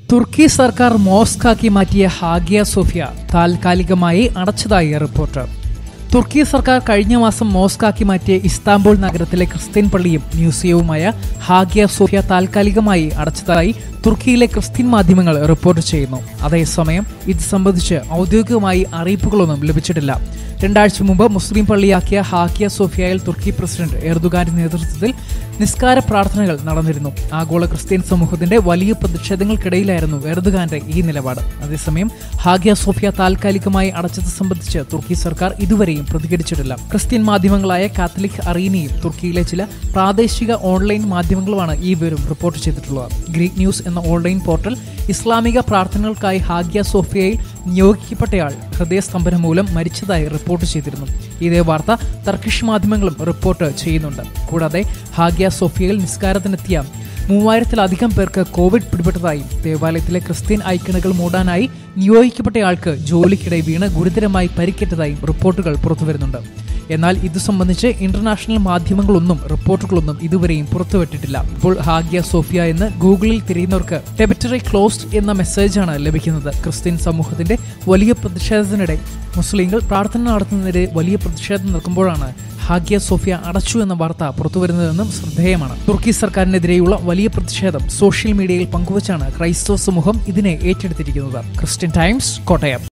തുർക്കി സർക്കാർ മോസ്കാക്കി മാറ്റിയ Hagia Sophia താൽക്കാലികമായി അടച്ചതായി റിപ്പോർട്ട് തുർക്കി സർക്കാർ കഴിഞ്ഞ മാസം മോസ്കാക്കി മാറ്റിയ ഇസ്താംബുൾ നഗരത്തിലെ ക്രിസ്ത്യൻ പള്ളിയും മ്യൂസിയവുമായ ഹാഗിയ സോഫിയ താൽക്കാലികമായി അടച്ചതായി തുർക്കിയിലെ ക്രിസ്ത്യൻ മാധ്യമങ്ങൾ റിപ്പോർട്ട് ചെയ്യുന്നു അതേസമയം ഇത് സംബന്ധിച്ച് ഔദ്യോഗികമായി അറിയിപ്പുകളൊന്നും ലഭിച്ചിട്ടില്ല രണ്ടാഴ്ച മുമ്പ് മുസ്ലിം പള്ളിയാക്കിയ ഹാക്കിയ സോഫിയയിൽ തുർക്കി പ്രസിഡന്റ് എർദുഗാന്റെ നേതൃത്വത്തിൽ നിസ്കാര പ്രാർത്ഥനകൾ നടന്നിരുന്നു ആഗോള ക്രിസ്ത്യൻ സമൂഹത്തിന്റെ വലിയ പ്രതിഷേധങ്ങൾക്കിടയിലായിരുന്നു എർദുഗാന്റെ ഈ നിലപാട് അതേസമയം ഹാഗിയ സോഫിയ താൽക്കാലികമായി അടച്ചത് സംബന്ധിച്ച് തുർക്കി സർക്കാർ ഇതുവരെയും പ്രതികരിച്ചിട്ടില്ല ക്രിസ്ത്യൻ മാധ്യമങ്ങളായ കാത്തലിക് അറീനയും തുർക്കിയിലെ ചില പ്രാദേശിക ഓൺലൈൻ മാധ്യമങ്ങളുമാണ് ഈ വിവരം റിപ്പോർട്ട് ചെയ്തിട്ടുള്ളത് ഗ്രീക്ക് ന്യൂസ് എന്ന ഓൺലൈൻ പോർട്ടൽ ഇസ്ലാമിക പ്രാർത്ഥനകൾക്കായി ഹാഗിയ സോഫിയയിൽ നിയോഗിക്കപ്പെട്ടയാൾ ഹൃദയസ്തംഭനം മൂലം മരിച്ചതായി റിപ്പോർട്ട് ചെയ്തിരുന്നു ഇതേ വാർത്ത ടർക്കിഷ് മാധ്യമങ്ങളും റിപ്പോർട്ട് ചെയ്യുന്നുണ്ട് കൂടാതെ ഹാഗിയ സോഫിയയിൽ നിസ്കാരത്തിനെത്തിയ മൂവായിരത്തിലധികം പേർക്ക് കോവിഡ് പിടിപെട്ടതായും ദേവാലയത്തിലെ ക്രിസ്ത്യൻ ഐക്കണുകൾ മൂടാനായി നിയോഗിക്കപ്പെട്ടയാൾക്ക് ജോലിക്കിടെ വീണ് ഗുരുതരമായി പരിക്കേറ്റതായും റിപ്പോർട്ടുകൾ പുറത്തുവരുന്നുണ്ട് എന്നാൽ ഇത് സംബന്ധിച്ച് ഇന്റർനാഷണൽ മാധ്യമങ്ങളൊന്നും റിപ്പോർട്ടുകളൊന്നും ഇതുവരെയും പുറത്തുവിട്ടിട്ടില്ല ഇപ്പോൾ ഹാഗിയ സോഫിയ എന്ന് ഗൂഗിളിൽ തിരയുന്നവർക്ക് ടെബറ്ററി ക്ലോസ്ഡ് എന്ന മെസ്സേജാണ് ലഭിക്കുന്നത് ക്രിസ്ത്യൻ സമൂഹത്തിന്റെ വലിയ പ്രതിഷേധത്തിനിടെ മുസ്ലിങ്ങൾ പ്രാർത്ഥന നടത്തുന്നതിനെതിരെ വലിയ പ്രതിഷേധം നിൽക്കുമ്പോഴാണ് ഹാഗിയ സോഫിയ അടച്ചു എന്ന വാർത്ത പുറത്തുവരുന്നതെന്നും ശ്രദ്ധേയമാണ് തുർക്കി സർക്കാരിനെതിരെയുള്ള വലിയ പ്രതിഷേധം സോഷ്യൽ മീഡിയയിൽ പങ്കുവച്ചാണ് ക്രൈസ്തവ സമൂഹം ഇതിനെ ഏറ്റെടുത്തിരിക്കുന്നത് ക്രിസ്ത്യൻ ടൈംസ് കോട്ടയം